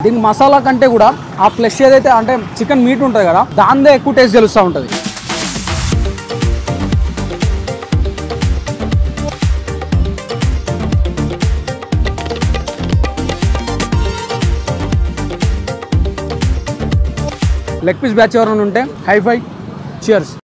దీనికి మసాలా కంటే కూడా ఆ ఫ్లెష్ ఏదైతే అంటే చికెన్ మీట్ ఉంటుంది కదా దానిదే ఎక్కువ టేస్ట్ తెలుస్తూ ఉంటుంది లెగ్ పీస్ బ్యాచ్ ఎవరైనా ఉంటే హై ఫై చియర్స్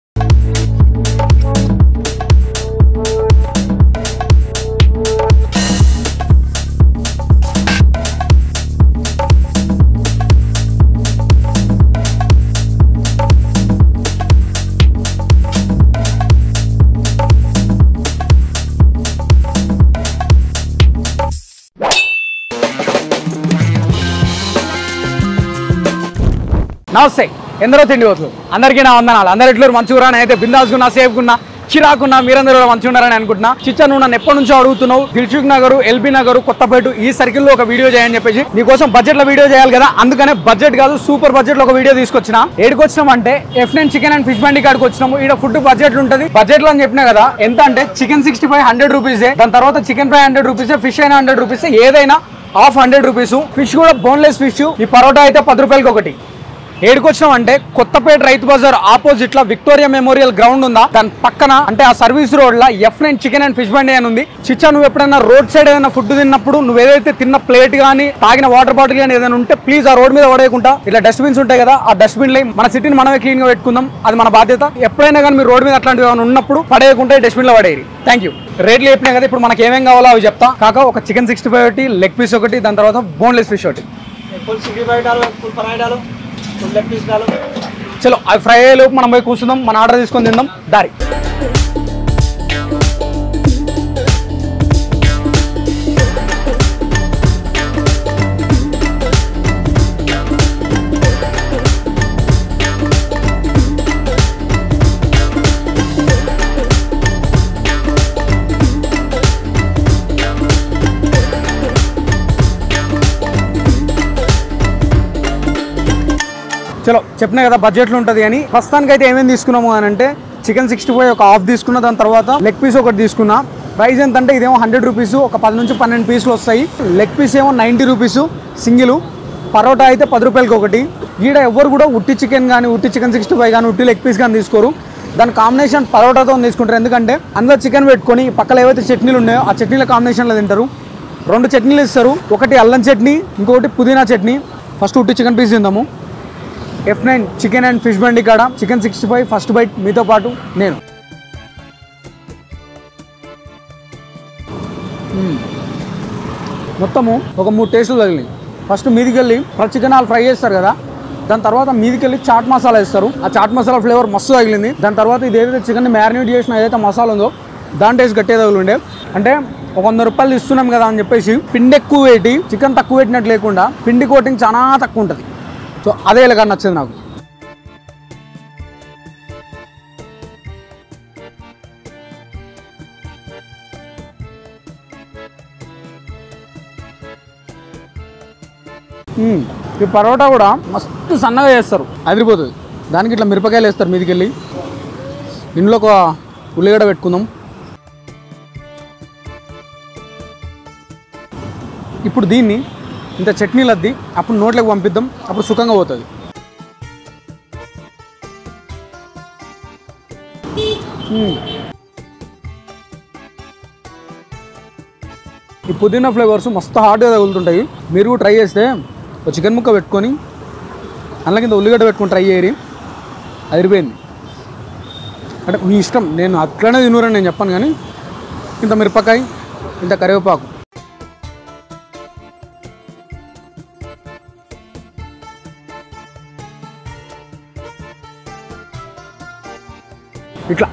నమస్తే ఎందరో తిండి వస్తులు అందరికీ నా వందనాలు అందరు ఎట్లు మంచిగా అయితే బిందాసుకున్నా సేఫ్కున్నా చిరాకున్నా మీరందరూ కూడా మంచిగా ఉన్నారని అనుకుంటున్నా చిచ్చా నువ్వు నన్ను ఎప్పటి నుంచో అడుగుతున్నావు దిల్సుఖ్ నగర్ ఎల్బీ నగర్ కొత్తపేట ఈ సర్కిల్లో ఒక వీడియో చేయని చెప్పేసి నీకోసం బడ్జెట్ లో వీడియో చేయాలి కదా అందుకనే బడ్జెట్ కాదు సూపర్ బడ్జెట్ లో ఒక వీడియో తీసుకొచ్చిన ఏడికి వచ్చినాం అంటే F nine chicken and fish బండి కాడికి వచ్చినాము ఇక్కడ ఫుడ్ బడ్జెట్ ఉంటుంది బడ్జెట్ లో అని చెప్పినా కదా ఎంత అంటే chicken sixty five hundred rupees దాని తర్వాత chicken fry hundred rupees fish అయినా హండ్రెడ్ రూపీస్ ఏదైనా హాఫ్ హండ్రెడ్ రూపీస్ ఫిష్ కూడా బోన్లెస్ ఫిష్ ఈ పరోటా అయితే పది రూపాయలకి ఒకటి ఏడుకొచ్చినాం అంటే కొత్తపేట రైతు బజార్ ఆపోజిట్ లో విక్టోరియా మెమోరియల్ గ్రౌండ్ ఉందా దాని పక్కన అంటే ఆ సర్వీస్ రోడ్ లో F nine chicken and fish బండి అని ఉంది చిచ్చా నువ్వు ఎప్పుడైనా రోడ్ సైడ్ ఏదైనా ఫుడ్ తిన్నప్పుడు నువ్వు ఏదైతే తిన్న ప్లేట్ కానీ తాగిన వాటర్ బాటిల్ కానీ ఏదైనా ఉంటే ప్లీజ్ ఆ రోడ్ మీద పడేయకుండా ఇట్లా డస్ట్బిన్స్ ఉంటాయి కదా ఆ డస్ట్బిన్ లో మన సిటీని మనమే క్లీన్ గా పెట్టుకుందాం అది మన బాధ్యత ఎప్పుడైనా కానీ మీరు రోడ్ మీద అట్లాంటివి ఏమైనా ఉన్నప్పుడు పడేయకుండా డస్ట్బిన్ లో పడేయరు థ్యాంక్ యూ రేట్లు చెప్పినా కదా ఇప్పుడు మనకి ఏమేం కావాలో అవి చెప్తా కాక ఒక చికెన్ సిక్స్టీ ఫైవ్ ఒకటి లెగ్ పీస్ ఒకటి దాని తర్వాత బోన్లెస్ ఫిష్ ఒకటి फुल सिक्सटी फाइव डालो फुल फ्राई डालो फुल लेग पीस डालो చలో అవి ఫ్రై అయ్యేలోపు మనం పోయి కూర్చుందాం మన ఆర్డర్ తీసుకొని తిందాం దారి చలో చెప్పినా కదా బడ్జెట్లో ఉంటుంది అని ప్రస్తుతానికి అయితే ఏమేమి తీసుకున్నాము అని అంటే చికెన్ సిక్స్టీ ఫైవ్ ఒక హాఫ్ తీసుకున్న దాని తర్వాత లెగ్ పీస్ ఒకటి తీసుకున్నా ప్రైస్ ఎంత అంటే ఇదేమో హండ్రెడ్ రూపీస్ ఒక పది నుంచి పన్నెండు పీసులు వస్తాయి లెగ్ పీస్ ఏమో నైంటీ రూపీస్ సింగిల్ పరోటా అయితే పది రూపాయలకి ఒకటి ఈడ ఎవ్వరు కూడా ఉట్టి చికెన్ కానీ ఉట్టి చికెన్ సిక్స్టీ ఫైవ్ కానీ ఉట్టి లెగ్ పీస్ కానీ తీసుకోరు దాని కాంబినేషన్ పరోటాతో తీసుకుంటారు ఎందుకంటే అందులో చికెన్ పెట్టుకొని పక్కన ఏవైతే చట్నీలు ఉన్నాయో ఆ చట్నీల కాంబినేషన్లో తింటారు రెండు చట్నీలు ఇస్తారు ఒకటి అల్లం చట్నీ ఇంకొకటి పుదీనా చట్నీ ఫస్ట్ ఉట్టి చికెన్ పీస్ తిందాము F nine chicken and fish బండి కాడ chicken sixty five first bite మీతో పాటు నేను మ్మ్. మొత్తము ఒక మూడు టేస్టులు తగిలినాయి ఫస్ట్ మీదికి వెళ్ళి ఫ్రై చికెన్ వాళ్ళు ఫ్రై చేస్తారు కదా దాని తర్వాత మీదికి వెళ్ళి చాట్ మసాలా వేస్తారు ఆ చాట్ మసాలా ఫ్లేవర్ మస్తు తగిలింది దాని తర్వాత ఇది ఏదైతే చికెన్ మ్యారినేట్ చేసిన ఏదైతే మసాలా ఉందో దాని టేస్ట్ గట్టే తగులుండే అంటే ఒక వంద రూపాయలు ఇస్తున్నాం కదా అని చెప్పేసి పిండి ఎక్కువ పెట్టి చికెన్ తక్కువ పెట్టినట్టు లేకుండా పిండి కోటింగ్ చాలా తక్కువ ఉంటుంది సో అదే ఇలాగ నచ్చింది నాకు మ్మ్. ఈ పరోటా కూడా మస్తు సన్నగా చేస్తారు అదిరిపోతుంది దానికి ఇట్లా మిరపకాయలు వేస్తారు మీదికి వెళ్ళి ఇంట్లో ఒక ఉల్లిగడ్డ పెట్టుకుందాం ఇప్పుడు దీన్ని ఇంత చట్నీలు అద్ది అప్పుడు నోట్లోకి పంపిద్దాం అప్పుడు సుఖంగా పోతుంది మ్మ్. ఈ పుదీనా ఫ్లేవర్స్ మస్తు హాట్గా తగులుతుంటాయి మీరు కూడా ట్రై చేస్తే ఒక చికెన్ ముక్క పెట్టుకొని అందులో కింద ఉల్లిగడ్డ పెట్టుకొని ట్రై చేయరి అదిరిపోయింది అంటే మీ ఇష్టం నేను అట్లనే తినురని నేను చెప్పాను కానీ ఇంత మిరపకాయ ఇంత కరివేపాకు ఇట్లా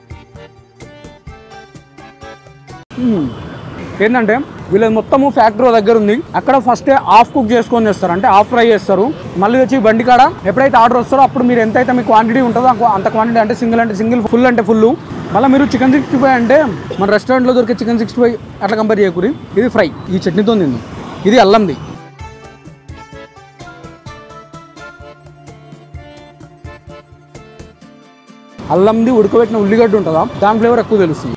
మ్మ్. ఏంటంటే వీళ్ళది మొత్తము ఫ్యాక్టరీ దగ్గర ఉంది అక్కడ ఫస్ట్ హాఫ్ కుక్ చేసుకొని చేస్తారు అంటే హాఫ్ ఫ్రై చేస్తారు మళ్ళీ వచ్చి బండి కాడ ఎప్పుడైతే ఆర్డర్ వస్తారో అప్పుడు మీరు ఎంతైతే మీ క్వాంటిటీ ఉంటుందో ఆ- అంత క్వాంటిటీ అంటే సింగిల్ అంటే సింగిల్ ఫుల్ అంటే ఫుల్ మళ్ళీ మీరు చికెన్ సిక్స్టీ ఫైవ్ అంటే మన రెస్టారెంట్లో దొరికే చికెన్ సిక్స్టీ ఫైవ్ అట్లా కంపేర్ చేయకూరి ఇది ఫ్రై ఈ చట్నీతో తింది ఇది అల్లంది అల్లంది ఉడకబెట్టిన ఉల్లిగడ్డ ఉంటుందా దాని ఫ్లేవర్ ఎక్కువ తెలుస్తుంది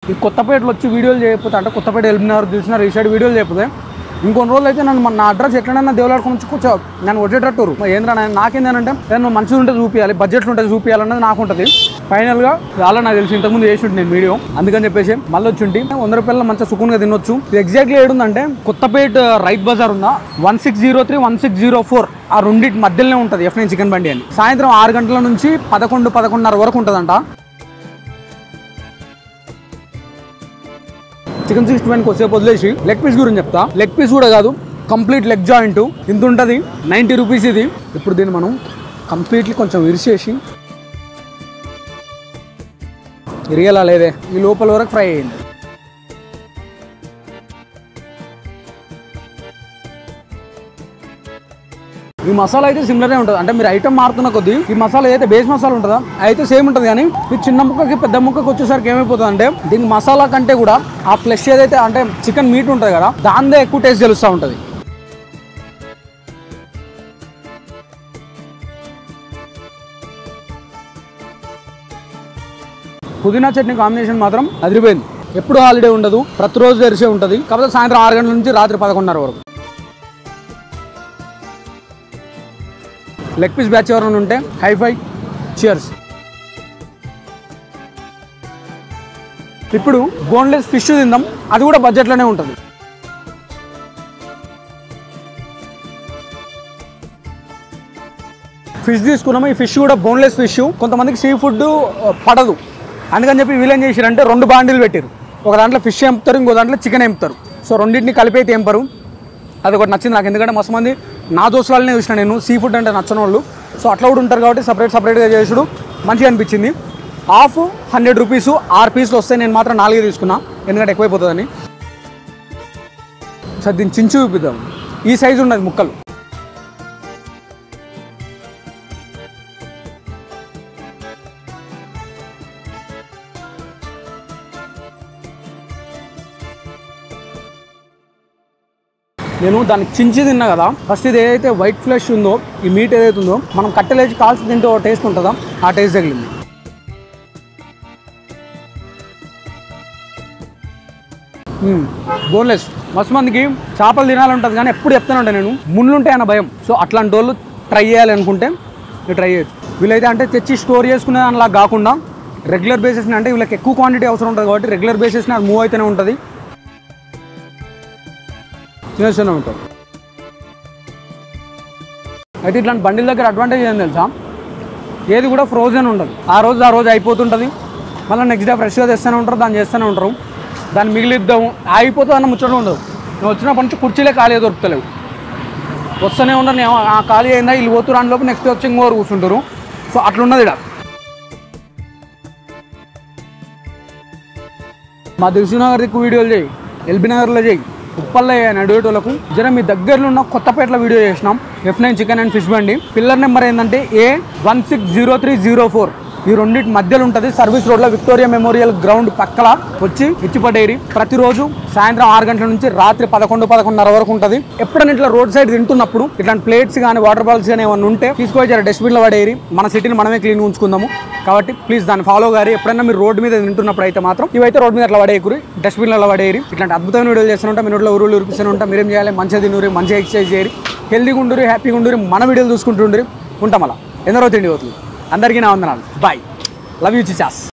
ఈ కొత్తపేటలో వచ్చి వీడియోలు చేయకపోతే అంటే కొత్తపేట వెళ్ళినారు తెలిసిన ఈ సైడ్ వీడియోలు చేయకపోతే ఇంకొన్ని రోజులు అయితే నన్ను మన నా అడ్రస్ ఎట్లనైనా దేవులాడుకొని వచ్చి కూర్చో నన్ను వచ్చేటట్టు మరి ఏంద్రా నాయన నాకేందంటే నేను మంచిగా ఉంటే చూపించాలి బడ్జెట్లో ఉంటే చూపించాలన్నది నాకు ఉంటుంది ఫైనల్గా చాలా నాకు తెలిసి ఇంతకుముందు చేసి ఉంటుంది నేను వీడియో అందుకని చెప్పేసి మళ్ళీ వచ్చి ఉంటే వంద రూపాయల మంచిగా సుకూన్గా తినొచ్చు ఇది ఎగ్జాక్ట్లీ ఏడుందంటే కొత్తపేట రైట్ బజార్ ఉందా one six zero three one six zero four ఆ రెండింటి మధ్యలోనే ఉంటుంది ఎఫ్ నైన్ చికెన్ బండి అని సాయంత్రం ఆరు గంటల నుంచి పదకొండు పదకొండున్నర వరకు ఉంటుందంట చికెన్ సిక్స్టీ ఫైవ్ కొద్దిసేపు వదిలేసి లెగ్ పీస్ గురించి చెప్తా లెగ్ పీస్ కూడా కాదు కంప్లీట్ లెగ్ జాయింట్ ఇంత ఉంటుంది నైంటీ రూపీస్ ఇది ఇప్పుడు దీన్ని మనం కంప్లీట్లీ కొంచెం విరిచేసి ఇరిగేలా లేదే ఈ లోపల వరకు ఫ్రై అయ్యింది ఈ మసాలా అయితే సిమిలరే ఉంటుంది అంటే మీరు ఐటమ్ మారుతున్న కొద్దీ ఈ మసాలా అయితే బేస్ మసాలా ఉంటుందా అయితే సేమ్ ఉంటుంది కానీ ఈ చిన్న ముక్కకి పెద్ద ముక్కకి వచ్చేసరికి ఏమైపోతుంది అంటే దీనికి మసాలా కంటే కూడా ఆ ఫ్లెష్ ఏదైతే అంటే చికెన్ మీట్ ఉంటుంది కదా దానిదే ఎక్కువ టేస్ట్ తెలుస్తూ ఉంటుంది పుదీనా చట్నీ కాంబినేషన్ మాత్రం అదిరిపోయింది ఎప్పుడు హాలిడే ఉండదు ప్రతిరోజు తెరిచే ఉంటుంది కాకపోతే సాయంత్రం ఆరు గంటల నుంచి రాత్రి పదకొండున్నర వరకు లెగ్ పీస్ బ్యాచ్ ఎవరైనా ఉంటే హైఫై చియర్స్ ఇప్పుడు బోన్లెస్ ఫిష్ తిందాం అది కూడా బడ్జెట్లోనే ఉంటుంది ఫిష్ తీసుకున్నాము ఈ ఫిష్ కూడా బోన్లెస్ ఫిష్ కొంతమందికి సీ ఫుడ్ పడదు అందుకని చెప్పి వీళ్ళు ఏం చేశారంటే రెండు బాండీలు పెట్టారు ఒక దాంట్లో ఫిష్ ఎంపుతారు ఇంకో దాంట్లో చికెన్ ఎంపుతారు సో రెండింటిని కలిపి అయితే ఎంపరు అది ఒకటి నచ్చింది నాకు ఎందుకంటే మస్తు మంది నా దోస్తులనే చూసిన నేను సీ ఫుడ్ అంటే నచ్చని వాళ్ళు సో అట్లా కూడా ఉంటారు కాబట్టి సపరేట్ సపరేట్గా చేసుడు మంచిగా అనిపించింది హాఫ్ హండ్రెడ్ రూపీస్ ఆరు పీసులు వస్తే నేను మాత్రం నాలుగే తీసుకున్నా ఎందుకంటే ఎక్కువైపోతుందని సార్ దీన్ని చించు చూపిద్దాం ఈ సైజు ఉన్నది ముక్కలు నేను దాన్ని చించి తిన్నా కదా ఫస్ట్ ఇది ఏదైతే వైట్ ఫ్లెష్ ఉందో ఈ మీట్ ఏదైతే ఉందో మనం కట్టెలేసి కాల్చి తింటే ఒక టేస్ట్ ఉంటుందా ఆ టేస్ట్ తగిలింది బోన్లెస్ మస్తు మందికి చేపలు తినాలంటుంది కానీ ఎప్పుడు చెప్తానే ఉంటాను నేను ముళ్ళుంటే అన్న భయం సో అట్లాంటి వాళ్ళు ట్రై చేయాలి అనుకుంటే మీరు ట్రై చేయొచ్చు వీళ్ళైతే అంటే తెచ్చి స్టోర్ చేసుకునే దానిలా కాకుండా రెగ్యులర్ బేసిస్ అంటే వీళ్ళకి ఎక్కువ క్వాంటిటీ అవసరం ఉంటుంది కాబట్టి రెగ్యులర్ బేసిస్ని అది మూవ్ అయితేనే ఉంటుంది తినేస్తూనే ఉంటారు అయితే ఇట్లాంటి బండిల దగ్గర అడ్వాంటేజ్ ఏం తెలుసా ఏది కూడా ఫ్రోజన్ ఉండదు ఆ రోజు ఆ రోజు అయిపోతుంటుంది మళ్ళీ నెక్స్ట్ డే ఫ్రెష్గా తెస్తూనే ఉంటారు దాన్ని చేస్తూనే ఉంటారు దాన్ని మిగిలిద్దాము ఆగిపోతుంది అన్న ముచ్చట ఉండదు నువ్వు వచ్చినప్పటి నుంచి కుర్చీలే ఖాళీ దొరుకుతలేవు వస్తూనే ఉండరు నేను ఆ ఖాళీ అయిందా వీళ్ళు పోతురు అని లోపు నెక్స్ట్ వచ్చి ఇంకోరు కూర్చుంటారు సో అట్లున్నది ఇక్కడ మా దిల్సునగర్ దిక్కు వీడియోలు చేయి ఎల్బీ నగర్లో చేయి ఉప్పల్లో నడివేటోళ్ళకు జర మీ దగ్గరలో ఉన్న కొత్తపేటలో వీడియో చేసినాం F nine chicken and fish బండి పిల్లర్ నెంబర్ ఏంటంటే A one six zero three zero four ఈ రెండింటి మధ్యలో ఉంటుంది సర్వీస్ రోడ్లో విక్టోరియా మెమోరియల్ గ్రౌండ్ పక్కల వచ్చి ఇచ్చిపడేరి ప్రతిరోజు సాయంత్రం ఆరు గంటల నుంచి రాత్రి పదకొండు పదకొండున్నర వరకు ఉంటుంది ఎప్పుడైనా ఇట్లా రోడ్ సైడ్ తింటున్నప్పుడు ఇట్లాంటి ప్లేట్స్ కానీ వాటర్ బాటిల్స్ కానీ ఏమైనా ఉంటే తీసుకొని జర డస్ట్బిన్లో పడేరి మన సిటీని మనమే క్లీన్ ఉంచుకుందాము కాబట్టి ప్లీజ్ దాన్ని ఫాలో గారి ఎప్పుడైనా మీరు రోడ్డు మీద తింటున్నప్పుడు అయితే మాత్రం ఇవైతే రోడ్డు మీద అట్లా పడేయకురి డస్ట్బిన్లలో పడేయరి ఇట్లాంటి అద్భుతమైన వీడియోలు చేస్తుంటే మీ నోట్లో ఊరులు ఉరిపిస్తూనే ఉంటాం మీరేం చేయాలి మంచిగా తినూరి మంచిగా ఎక్సర్సైజ్ చేయరి హెల్దీగా ఉండురి హ్యాపీగా ఉండురి మన వీడియోలు చూసుకుంటుండ్రి ఉంటాం అలా ఎందరో తిండి పోతుంది అందరికీ నా వందనాలు బాయ్ లవ్ యూ చిచాస్